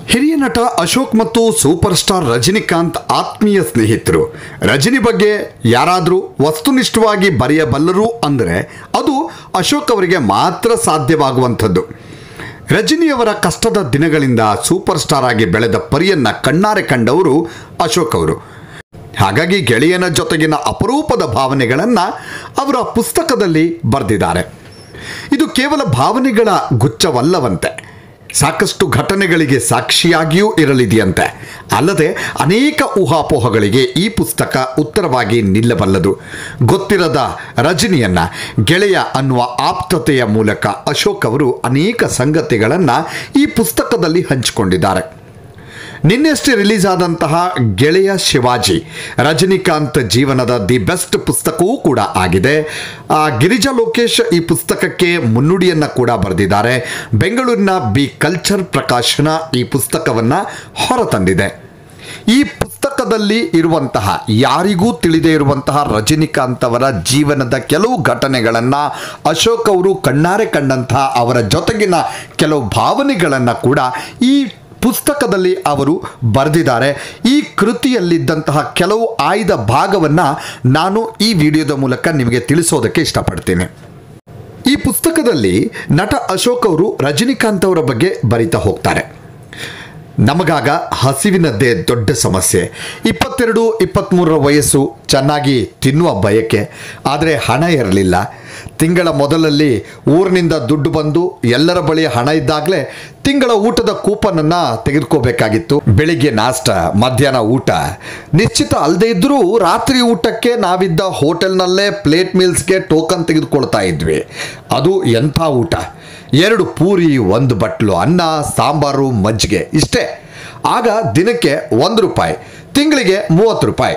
ಹಿರಿಯ ನಟ ಅಶೋಕ್ ಮತ್ತು ಸೂಪರ್ ಸ್ಟಾರ್ ರಜನಿಕಾಂತ್ ಆತ್ಮೀಯ ಸ್ನೇಹಿತರು ರಜನಿ ಬಗ್ಗೆ ಯಾರಾದರೂ ವಸ್ತುನಿಷ್ಠವಾಗಿ ಬರೆಯಬಲ್ಲರು ಅಂದರೆ ಅದು ಅಶೋಕ್ ಅವರಿಗೆ ಮಾತ್ರ ಸಾಧ್ಯವಾಗುವಂಥದ್ದು ರಜನಿಯವರ ಕಷ್ಟದ ದಿನಗಳಿಂದ ಸೂಪರ್ ಸ್ಟಾರ್ ಆಗಿ ಬೆಳೆದ ಪರಿಯನ್ನ ಕಣ್ಣಾರೆ ಕಂಡವರು ಅಶೋಕ್ ಅವರು ಹಾಗಾಗಿ ಗೆಳೆಯನ ಜೊತೆಗಿನ ಅಪರೂಪದ ಭಾವನೆಗಳನ್ನು ಅವರ ಪುಸ್ತಕದಲ್ಲಿ ಬರೆದಿದ್ದಾರೆ ಇದು ಕೇವಲ ಭಾವನೆಗಳ ಗುಚ್ಛವಲ್ಲವಂತೆ ಸಾಕಷ್ಟು ಘಟನೆಗಳಿಗೆ ಸಾಕ್ಷಿಯಾಗಿಯೂ ಇರಲಿದೆಯಂತೆ ಅಲ್ಲದೆ ಅನೇಕ ಊಹಾಪೋಹಗಳಿಗೆ ಈ ಪುಸ್ತಕ ಉತ್ತರವಾಗಿ ನಿಲ್ಲಬಲ್ಲದು ಗೊತ್ತಿರದ ರಜನಿಯನ್ನ ಗೆಳೆಯ ಅನ್ನುವ ಆಪ್ತತೆಯ ಮೂಲಕ ಅಶೋಕ್ ಅವರು ಅನೇಕ ಸಂಗತಿಗಳನ್ನು ಈ ಪುಸ್ತಕದಲ್ಲಿ ಹಂಚಿಕೊಂಡಿದ್ದಾರೆ ನಿನ್ನೆಷ್ಟೇ ರಿಲೀಸ್ ಆದಂತಹ ಗೆಳೆಯ ಶಿವಾಜಿ ರಜನಿಕಾಂತ್ ಜೀವನದ ದಿ ಬೆಸ್ಟ್ ಪುಸ್ತಕವೂ ಕೂಡ ಆಗಿದೆ ಆ, ಗಿರಿಜಾ ಲೋಕೇಶ್ ಈ ಪುಸ್ತಕಕ್ಕೆ ಮುನ್ನುಡಿಯನ್ನು ಕೂಡ ಬರೆದಿದ್ದಾರೆ ಬೆಂಗಳೂರಿನ ಬಿ ಕಲ್ಚರ್ ಪ್ರಕಾಶನ ಈ ಪುಸ್ತಕವನ್ನು ಹೊರತಂದಿದೆ ಈ ಪುಸ್ತಕದಲ್ಲಿ ಇರುವಂತಹ ಯಾರಿಗೂ ತಿಳಿದೇ ಇರುವಂತಹ ರಜನಿಕಾಂತ್ ಅವರ ಜೀವನದ ಕೆಲವು ಘಟನೆಗಳನ್ನು ಅಶೋಕ್ ಅವರು ಕಣ್ಣಾರೆ ಕಂಡಂತಹ ಅವರ ಜೊತೆಗಿನ ಕೆಲವು ಭಾವನೆಗಳನ್ನು ಕೂಡ ಈ ಪುಸ್ತಕದಲ್ಲಿ ಅವರು ಬರೆದಿದ್ದಾರೆ ಈ ಕೃತಿಯಲ್ಲಿದ್ದಂತಹ ಕೆಲವು ಆಯ್ದ ಭಾಗವನ್ನು ನಾನು ಈ ವಿಡಿಯೋದ ಮೂಲಕ ನಿಮಗೆ ತಿಳಿಸೋದಕ್ಕೆ ಇಷ್ಟಪಡ್ತೀನಿ ಈ ಪುಸ್ತಕದಲ್ಲಿ ನಟ ಅಶೋಕ್ ಅವರು ರಜನಿಕಾಂತ್ ಅವರ ಬಗ್ಗೆ ಬರಿತಾ ಹೋಗ್ತಾರೆ ನಮಗಾಗ ಹಸಿವಿನದ್ದೇ ದೊಡ್ಡ ಸಮಸ್ಯೆ ಇಪ್ಪತ್ತೆರಡು ಇಪ್ಪತ್ತ್ಮೂರರ ವಯಸ್ಸು ಚೆನ್ನಾಗಿ ತಿನ್ನುವ ಬಯಕೆ ಆದರೆ ಹಣ ಇರಲಿಲ್ಲ ತಿಂಗಳ ಮೊದಲಲ್ಲಿ ಊರಿನಿಂದ ದುಡ್ಡು ಬಂದು ಎಲ್ಲರ ಬಳಿ ಹಣ ಇದ್ದಾಗಲೇ ತಿಂಗಳ ಊಟದ ಕೂಪನನ್ನು ತೆಗೆದುಕೋಬೇಕಾಗಿತ್ತು ಬೆಳಿಗ್ಗೆ ನಾಷ್ಟ ಮಧ್ಯಾಹ್ನ ಊಟ ನಿಶ್ಚಿತ ಅಲ್ಲದೆ ಇದ್ದರೂ ರಾತ್ರಿ ಊಟಕ್ಕೆ ನಾವಿದ್ದ ಹೋಟೆಲ್ನಲ್ಲೇ ಪ್ಲೇಟ್ ಮೀಲ್ಸ್ಗೆ ಟೋಕನ್ ತೆಗೆದುಕೊಳ್ತಾ ಇದ್ವಿ ಅದು ಎಂಥ ಊಟ ಎರಡು ಪೂರಿ ಒಂದು ಬಟ್ಲು ಅನ್ನ ಸಾಂಬಾರು ಮಜ್ಜಿಗೆ ಇಷ್ಟೇ ಆಗ ದಿನಕ್ಕೆ ಒಂದು ರೂಪಾಯಿ ತಿಂಗಳಿಗೆ ಮೂವತ್ತು ರೂಪಾಯಿ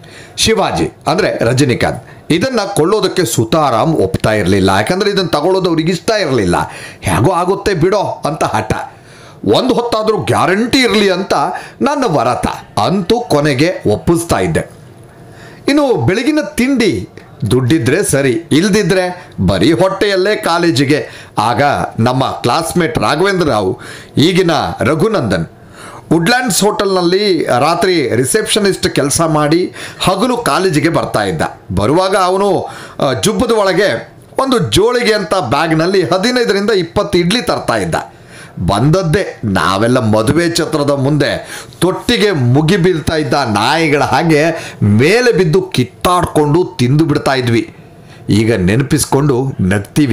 ಶಿವಾಜಿ ಅಂದರೆ ರಜನಿಕಾಂತ್ ಇದನ್ನು ಕೊಳ್ಳೋದಕ್ಕೆ ಸುತಾರಾಮ್ ಒಪ್ತಾ ಇರಲಿಲ್ಲ ಯಾಕಂದರೆ ಇದನ್ನು ತಗೊಳ್ಳೋದು ಅವ್ರಿಗೆ ಇಷ್ಟ ಇರಲಿಲ್ಲ ಹೇಗೋ ಆಗುತ್ತೆ ಬಿಡೋ ಅಂತ ಹಠ ಒಂದು ಹೊತ್ತಾದರೂ ಗ್ಯಾರಂಟಿ ಇರಲಿ ಅಂತ ನನ್ನ ವರತ ಅಂತೂ ಕೊನೆಗೆ ಒಪ್ಪಿಸ್ತಾ ಇದ್ದೆ ಇನ್ನು ಬೆಳಗಿನ ತಿಂಡಿ ದುಡ್ಡಿದ್ರೆ ಸರಿ ಇಲ್ದಿದ್ರೆ ಬರೀ ಹೊಟ್ಟೆಯಲ್ಲೇ ಕಾಲೇಜಿಗೆ ಆಗ ನಮ್ಮ ಕ್ಲಾಸ್ಮೇಟ್ ರಾಘವೇಂದ್ರ ರಾವ್ ಈಗಿನ ರಘುನಂದನ್ ವುಡ್ಲ್ಯಾಂಡ್ಸ್ ಹೋಟೆಲ್ನಲ್ಲಿ ರಾತ್ರಿ ರಿಸೆಪ್ಷನಿಸ್ಟ್ ಕೆಲಸ ಮಾಡಿ ಹಗಲು ಕಾಲೇಜಿಗೆ ಬರ್ತಾ ಇದ್ದ ಬರುವಾಗ ಅವನು ಆ, ಜುಬ್ಬದ ಒಳಗೆ ಒಂದು ಜೋಳಿಗೆ ಅಂತ ಬ್ಯಾಗ್ನಲ್ಲಿ ಹದಿನೈದರಿಂದ ಇಪ್ಪತ್ತು ಇಡ್ಲಿ ತರ್ತಾ ಇದ್ದ ಬಂದದ್ದೇ ನಾವೆಲ್ಲ ಮದುವೆ ಛತ್ರದ ಮುಂದೆ ತೊಟ್ಟಿಗೆ ಮುಗಿ ಬೀಳ್ತಾ ಇದ್ದ ನಾಯಿಗಳ ಹಾಗೆ ಮೇಲೆ ಬಿದ್ದು ಕಿತ್ತಾಡ್ಕೊಂಡು ತಿಂದು ಬಿಡ್ತಾ ಇದ್ವಿ ಈಗ ನೆನಪಿಸ್ಕೊಂಡು ನಗ್ತೀವಿ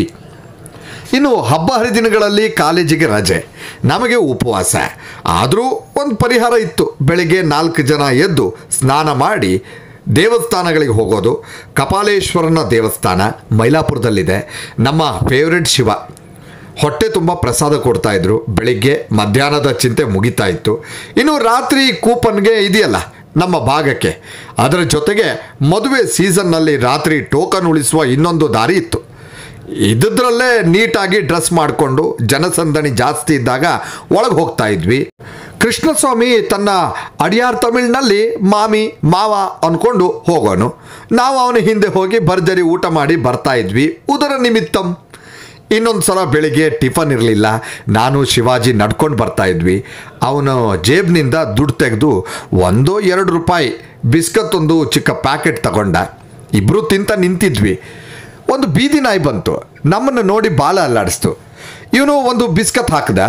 ಇನ್ನು ಹಬ್ಬ ಹರಿದಿನಗಳಲ್ಲಿ ಕಾಲೇಜಿಗೆ ರಜೆ ನಮಗೆ ಉಪವಾಸ ಆದರೂ ಒಂದು ಪರಿಹಾರ ಇತ್ತು ಬೆಳಿಗ್ಗೆ ನಾಲ್ಕು ಜನ ಎದ್ದು ಸ್ನಾನ ಮಾಡಿ ದೇವಸ್ಥಾನಗಳಿಗೆ ಹೋಗೋದು ಕಪಾಲೇಶ್ವರನ ದೇವಸ್ಥಾನ ಮೈಲಾಪುರದಲ್ಲಿದೆ ನಮ್ಮ ಫೇವ್ರೆಟ್ ಶಿವ ಹೊಟ್ಟೆ ತುಂಬ ಪ್ರಸಾದ ಕೊಡ್ತಾ ಇದ್ರು ಬೆಳಿಗ್ಗೆ ಮಧ್ಯಾಹ್ನದ ಚಿಂತೆ ಮುಗಿತಾ ಇತ್ತು ಇನ್ನು ರಾತ್ರಿ ಕೂಪನ್ಗೆ ಇದೆಯಲ್ಲ ನಮ್ಮ ಭಾಗಕ್ಕೆ ಅದರ ಜೊತೆಗೆ ಮದುವೆ ಸೀಸನ್ನಲ್ಲಿ ರಾತ್ರಿ ಟೋಕನ್ ಉಳಿಸುವ ಇನ್ನೊಂದು ದಾರಿ ಇತ್ತು ಇದ್ದದ್ರಲ್ಲೇ ನೀಟಾಗಿ ಡ್ರೆಸ್ ಮಾಡಿಕೊಂಡು ಜನಸಂದಣಿ ಜಾಸ್ತಿ ಇದ್ದಾಗ ಒಳಗೆ ಹೋಗ್ತಾ ಇದ್ವಿ ಕೃಷ್ಣಸ್ವಾಮಿ ತನ್ನ ಅಡಿಯಾರ್ ತಮಿಳ್ನಲ್ಲಿ ಮಾಮಿ ಮಾವ ಅಂದ್ಕೊಂಡು ಹೋಗೋನು ನಾವು ಅವನ ಹಿಂದೆ ಹೋಗಿ ಭರ್ಜರಿ ಊಟ ಮಾಡಿ ಬರ್ತಾ ಇದ್ವಿ ಉದರ ನಿಮಿತ್ತಂ ಇನ್ನೊಂದು ಸಲ ಬೆಳಿಗ್ಗೆ ಟಿಫನ್ ಇರಲಿಲ್ಲ ನಾನು ಶಿವಾಜಿ ನಡ್ಕೊಂಡು ಬರ್ತಾ ಇದ್ವಿ ಅವನು ಜೇಬ್ನಿಂದ ದುಡ್ಡು ತೆಗೆದು ಒಂದೋ ಎರಡು ರೂಪಾಯಿ ಬಿಸ್ಕತ್ ಒಂದು ಚಿಕ್ಕ ಪ್ಯಾಕೆಟ್ ತಗೊಂಡ ಇಬ್ಬರು ತಿಂತ ನಿಂತಿದ್ವಿ ಒಂದು ಬೀದಿ ನಾಯಿ ಬಂತು ನಮ್ಮನ್ನು ನೋಡಿ ಬಾಲ ಅಲ್ಲಾಡಿಸ್ತು ಇವನು ಒಂದು ಬಿಸ್ಕತ್ ಹಾಕ್ದ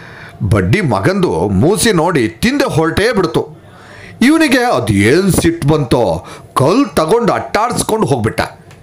ಬಡ್ಡಿ ಮಗಂದು ಮೂಸಿ ನೋಡಿ ತಿಂದೆ ಹೊರಟೇ ಬಿಡ್ತು ಇವನಿಗೆ ಅದು ಏನು ಸಿಟ್ಟು ಬಂತೋ ಕಲ್ ತಗೊಂಡು ಅಟ್ಟಾಡಿಸ್ಕೊಂಡು ಹೋಗ್ಬಿಟ್ಟ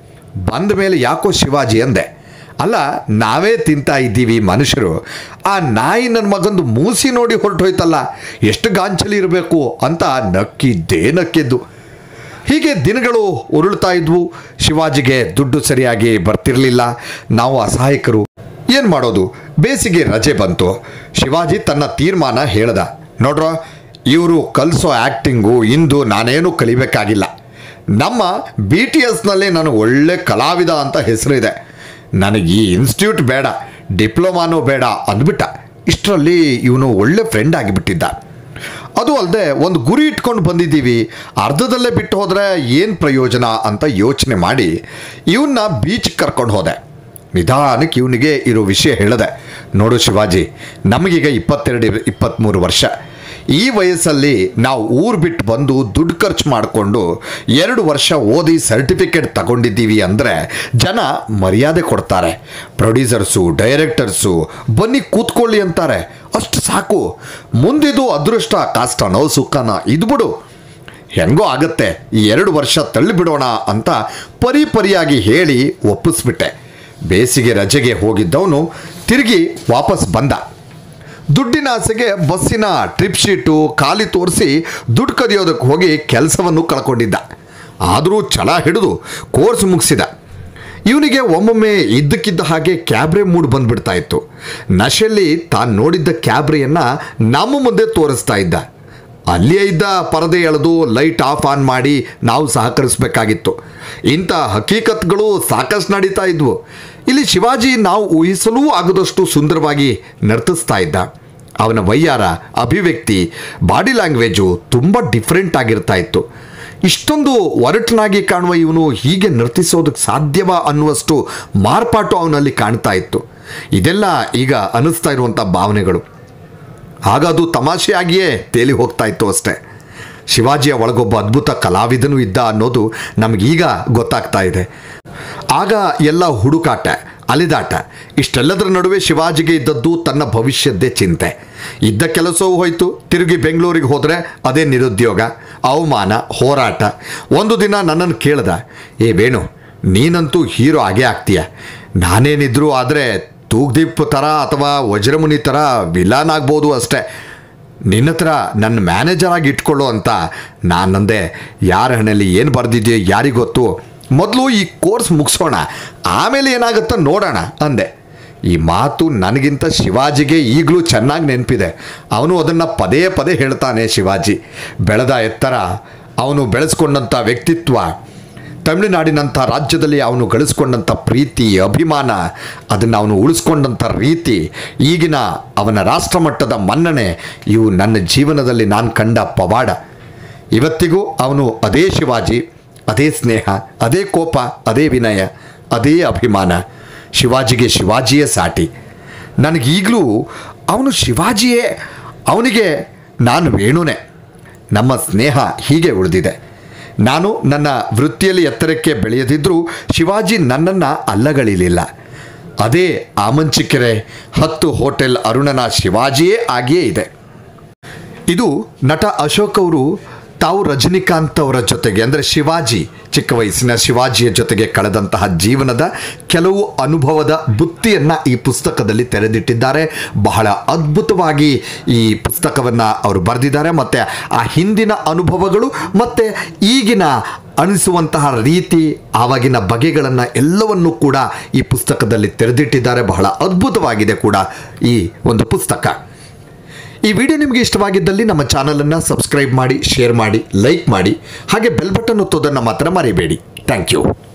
ಬಂದ ಮೇಲೆ ಯಾಕೋ ಶಿವಾಜಿ ಅಂದೆ ಅಲ್ಲ ನಾವೇ ತಿಂತಾ ಇದ್ದೀವಿ ಮನುಷ್ಯರು ಆ ನಾಯಿ ನನ್ನ ಮಗಂದು ಮೂಸಿ ನೋಡಿ ಹೊರಟೋಯ್ತಲ್ಲ ಎಷ್ಟು ಗಾಂಚಲಿ ಇರಬೇಕು ಅಂತ ನಕ್ಕಿದ್ದೇ ನಕ್ಕಿದ್ದು ಹೀಗೆ ದಿನಗಳು ಉರುಳ್ತಾ ಇದ್ವು ಶಿವಾಜಿಗೆ ದುಡ್ಡು ಸರಿಯಾಗಿ ಬರ್ತಿರಲಿಲ್ಲ ನಾವು ಅಸಹಾಯಕರು ಏನು ಮಾಡೋದು ಬೇಸಿಗೆ ರಜೆ ಬಂತು ಶಿವಾಜಿ ತನ್ನ ತೀರ್ಮಾನ ಹೇಳ್ದ ನೋಡ್ರೋ ಇವರು ಕಲಿಸೋ ಆ್ಯಕ್ಟಿಂಗು ಇಂದು ನಾನೇನು ಕಲಿಬೇಕಾಗಿಲ್ಲ ನಮ್ಮ ಬಿ ಟಿ ಎಸ್ನಲ್ಲಿ ನಾನು ಒಳ್ಳೆ ಕಲಾವಿದ ಅಂತ ಹೆಸರಿದೆ ನನಗೆ ಈ ಇನ್ಸ್ಟಿಟ್ಯೂಟ್ ಬೇಡ ಡಿಪ್ಲೊಮಾನೂ ಬೇಡ ಅಂದ್ಬಿಟ್ಟ ಇಷ್ಟರಲ್ಲಿ ಇವನು ಒಳ್ಳೆ ಫ್ರೆಂಡ್ ಆಗಿಬಿಟ್ಟಿದ್ದ ಅದು ಅಲ್ಲದೆ ಒಂದು ಗುರಿ ಇಟ್ಕೊಂಡು ಬಂದಿದ್ದೀವಿ ಅರ್ಧದಲ್ಲೇ ಬಿಟ್ಟು ಹೋದರೆ ಏನು ಪ್ರಯೋಜನ ಅಂತ ಯೋಚನೆ ಮಾಡಿ ಇವನ್ನ ಬೀಚ್ಗೆ ಕರ್ಕೊಂಡು ಹೋದೆ ನಿಧಾನಕ್ಕೆ ಇವನಿಗೆ ಇರೋ ವಿಷಯ ಹೇಳಿದೆ ನೋಡು ಶಿವಾಜಿ ನಮಗೀಗ ಇಪ್ಪತ್ತೆರಡು ಇಪ್ಪತ್ತ್ಮೂರು ವರ್ಷ ಈ ವಯಸ್ಸಲ್ಲಿ ನಾವು ಊರು ಬಿಟ್ಟು ಬಂದು ದುಡ್ಡು ಖರ್ಚು ಮಾಡಿಕೊಂಡು ಎರಡು ವರ್ಷ ಓದಿ ಸರ್ಟಿಫಿಕೇಟ್ ತಗೊಂಡಿದ್ದೀವಿ ಅಂದರೆ ಜನ ಮರ್ಯಾದೆ ಕೊಡ್ತಾರೆ ಪ್ರೊಡ್ಯೂಸರ್ಸು ಡೈರೆಕ್ಟರ್ಸು ಬನ್ನಿ ಕೂತ್ಕೊಳ್ಳಿ ಅಂತಾರೆ ಅಷ್ಟು ಸಾಕು ಮುಂದಿದು ಅದೃಷ್ಟ ಕಷ್ಟನೋ ಸುಖನೋ ಇದು ಬಿಡು ಹೆಂಗೋ ಆಗತ್ತೆ ಈ ಎರಡು ವರ್ಷ ತಳ್ಳಿಬಿಡೋಣ ಅಂತ ಪರಿ ಪರಿಯಾಗಿ ಹೇಳಿ ಒಪ್ಪಿಸ್ಬಿಟ್ಟೆ ಬೇಸಿಗೆ ರಜೆಗೆ ಹೋಗಿದ್ದವನು ತಿರುಗಿ ವಾಪಸ್ ಬಂದ ದುಡ್ಡಿನ ಆಸೆಗೆ ಬಸ್ಸಿನ ಟ್ರಿಪ್ ಶೀಟು ಖಾಲಿ ತೋರಿಸಿ ದುಡ್ಡು ಕದಿಯೋದಕ್ಕೆ ಹೋಗಿ ಕೆಲಸವನ್ನು ಕಳ್ಕೊಂಡಿದ್ದ ಆದರೂ ಛಲ ಹಿಡಿದು ಕೋರ್ಸ್ ಮುಗಿಸಿದ ಇವನಿಗೆ ಒಮ್ಮೊಮ್ಮೆ ಇದ್ದಕ್ಕಿದ್ದ ಹಾಗೆ ಕ್ಯಾಬ್ರೆ ಮೂಡ್ ಬಂದ್ಬಿಡ್ತಾ ಇತ್ತು ನಶೆಯಲ್ಲಿ ತಾನು ನೋಡಿದ್ದ ಕ್ಯಾಬ್ರೆಯನ್ನು ನಮ್ಮ ಮುಂದೆ ತೋರಿಸ್ತಾ ಇದ್ದ ಅಲ್ಲಿಯೇ ಇದ್ದ ಪರದೆ ಎಳೆದು ಲೈಟ್ ಆಫ್ ಆನ್ ಮಾಡಿ ನಾವು ಸಹಕರಿಸಬೇಕಾಗಿತ್ತು ಇಂಥ ಹಕೀಕತ್ಗಳು ಸಾಕಷ್ಟು ನಡೀತಾ ಇದ್ವು ಇಲ್ಲಿ ಶಿವಾಜಿ ನಾವು ಊಹಿಸಲೂ ಆಗದಷ್ಟು ಸುಂದರವಾಗಿ ನರ್ತಿಸ್ತಾ ಇದ್ದ ಅವನ ವಯ್ಯಾರ ಅಭಿವ್ಯಕ್ತಿ ಬಾಡಿ ಲ್ಯಾಂಗ್ವೇಜು ತುಂಬ ಡಿಫ್ರೆಂಟ್ ಆಗಿರ್ತಾ ಇತ್ತು ಇಷ್ಟೊಂದು ಒರಟನಾಗಿ ಕಾಣುವ ಇವನು ಹೀಗೆ ನರ್ತಿಸೋದಕ್ಕೆ ಸಾಧ್ಯವ ಅನ್ನುವಷ್ಟು ಮಾರ್ಪಾಟು ಅವನಲ್ಲಿ ಕಾಣ್ತಾ ಇತ್ತು ಇದೆಲ್ಲ ಈಗ ಅನಿಸ್ತಾ ಇರುವಂಥ ಭಾವನೆಗಳು ಆಗ ಅದು ತಮಾಷೆಯಾಗಿಯೇ ತೇಲಿ ಹೋಗ್ತಾ ಇತ್ತು ಅಷ್ಟೆ ಶಿವಾಜಿಯ ಒಳಗೊಬ್ಬ ಅದ್ಭುತ ಕಲಾವಿದನೂ ಇದ್ದ ಅನ್ನೋದು ನಮಗೀಗ ಗೊತ್ತಾಗ್ತಾ ಇದೆ ಆಗ ಎಲ್ಲ ಹುಡುಕಾಟ ಅಲೆದಾಟ ಇಷ್ಟೆಲ್ಲದರ ನಡುವೆ ಶಿವಾಜಿಗೆ ಇದ್ದದ್ದು ತನ್ನ ಭವಿಷ್ಯದ್ದೇ ಚಿಂತೆ ಇದ್ದ ಕೆಲಸವೂ ಹೋಯಿತು ತಿರುಗಿ ಬೆಂಗಳೂರಿಗೆ ಹೋದರೆ ಅದೇ ನಿರುದ್ಯೋಗ ಅವಮಾನ ಹೋರಾಟ ಒಂದು ದಿನ ನನ್ನನ್ನು ಕೇಳ್ದ ಏ ವೇಣು ನೀನಂತೂ ಹೀರೋ ಆಗೇ ಆಗ್ತೀಯ ನಾನೇನಿದ್ರು ಆದರೆ ತೂಗ್ದೀಪ್ ಥರ ಅಥವಾ ವಜ್ರಮುನಿ ಥರ ವಿಲಾನ್ ಆಗ್ಬೋದು ಅಷ್ಟೇ ನಿನ್ನ ಹತ್ರ ನನ್ನ ಮ್ಯಾನೇಜರ್ ಆಗಿ ಇಟ್ಕೊಳ್ಳು ಅಂತ ನಾನಂದೆ ಯಾರ ಹಣೆಯಲ್ಲಿ ಏನು ಬರೆದಿದೆಯೋ ಯಾರಿಗೊತ್ತು ಮೊದಲು ಈ ಕೋರ್ಸ್ ಮುಗಿಸೋಣ ಆಮೇಲೆ ಏನಾಗುತ್ತೋ ನೋಡೋಣ ಅಂದೆ ಈ ಮಾತು ನನಗಿಂತ ಶಿವಾಜಿಗೆ ಈಗಲೂ ಚೆನ್ನಾಗಿ ನೆನಪಿದೆ ಅವನು ಅದನ್ನು ಪದೇ ಪದೇ ಹೇಳ್ತಾನೆ ಶಿವಾಜಿ ಬೆಳೆದ ಎತ್ತರ ಅವನು ಬೆಳೆಸ್ಕೊಂಡಂಥ ವ್ಯಕ್ತಿತ್ವ ತಮಿಳುನಾಡಿನಂಥ ರಾಜ್ಯದಲ್ಲಿ ಅವನು ಗಳಿಸ್ಕೊಂಡಂಥ ಪ್ರೀತಿ ಅಭಿಮಾನ ಅದನ್ನು ಅವನು ಉಳಿಸ್ಕೊಂಡಂಥ ರೀತಿ ಈಗಿನ ಅವನ ರಾಷ್ಟ್ರಮಟ್ಟದ ಮನ್ನಣೆ ಇವು ನನ್ನ ಜೀವನದಲ್ಲಿ ನಾನು ಕಂಡ ಪವಾಡ ಇವತ್ತಿಗೂ ಅವನು ಅದೇ ಶಿವಾಜಿ ಅದೇ ಸ್ನೇಹ ಅದೇ ಕೋಪ ಅದೇ ವಿನಯ ಅದೇ ಅಭಿಮಾನ ಶಿವಾಜಿಗೆ ಶಿವಾಜಿಯೇ ಸಾಟಿ ನನಗೀಗಲೂ ಅವನು ಶಿವಾಜಿಯೇ ಅವನಿಗೆ ನಾನು ವೇಣುನೇ ನಮ್ಮ ಸ್ನೇಹ ಹೀಗೆ ಉಳಿದಿದೆ ನಾನು ನನ್ನ ವೃತ್ತಿಯಲ್ಲಿ ಎತ್ತರಕ್ಕೆ ಬೆಳೆಯದಿದ್ದರೂ ಶಿವಾಜಿ ನನ್ನನ್ನು ಅಲ್ಲಗಳಿಲಿಲ್ಲ ಅದೇ ಆಮಂಚಿಕೆರೆ ಹತ್ತು ಹೋಟೆಲ್ ಅರುಣನ ಶಿವಾಜಿಯೇ ಆಗಿಯೇ ಇದೆ ಇದು ನಟ ಅಶೋಕ್ ಅವರು ತಾವು ರಜನಿಕಾಂತ್ ಅವರ ಜೊತೆಗೆ ಅಂದರೆ ಶಿವಾಜಿ ಚಿಕ್ಕ ವಯಸ್ಸಿನ ಶಿವಾಜಿಯ ಜೊತೆಗೆ ಕಳೆದಂತಹ ಜೀವನದ ಕೆಲವು ಅನುಭವದ ಬುತ್ತಿಯನ್ನು ಈ ಪುಸ್ತಕದಲ್ಲಿ ತೆರೆದಿಟ್ಟಿದ್ದಾರೆ ಬಹಳ ಅದ್ಭುತವಾಗಿ ಈ ಪುಸ್ತಕವನ್ನು ಅವರು ಬರೆದಿದ್ದಾರೆ ಮತ್ತು ಆ ಹಿಂದಿನ ಅನುಭವಗಳು ಮತ್ತು ಈಗಿನ ಅನಿಸುವಂತಹ ರೀತಿ ಆವಾಗಿನ ಬಗೆಗಳನ್ನು ಎಲ್ಲವನ್ನೂ ಕೂಡ ಈ ಪುಸ್ತಕದಲ್ಲಿ ತೆರೆದಿಟ್ಟಿದ್ದಾರೆ ಬಹಳ ಅದ್ಭುತವಾಗಿದೆ ಕೂಡ ಈ ಒಂದು ಪುಸ್ತಕ ಈ ವಿಡಿಯೋ ನಿಮಗೆ ಇಷ್ಟವಾಗಿದ್ದಲ್ಲಿ ನಮ್ಮ ಚಾನಲನ್ನು ಸಬ್ಸ್ಕ್ರೈಬ್ ಮಾಡಿ ಶೇರ್ ಮಾಡಿ ಲೈಕ್ ಮಾಡಿ ಹಾಗೆ ಬೆಲ್ ಬಟನ್ ಒತ್ತೋದನ್ನು ಮಾತ್ರ ಮರಿಬೇಡಿ ಥ್ಯಾಂಕ್ ಯು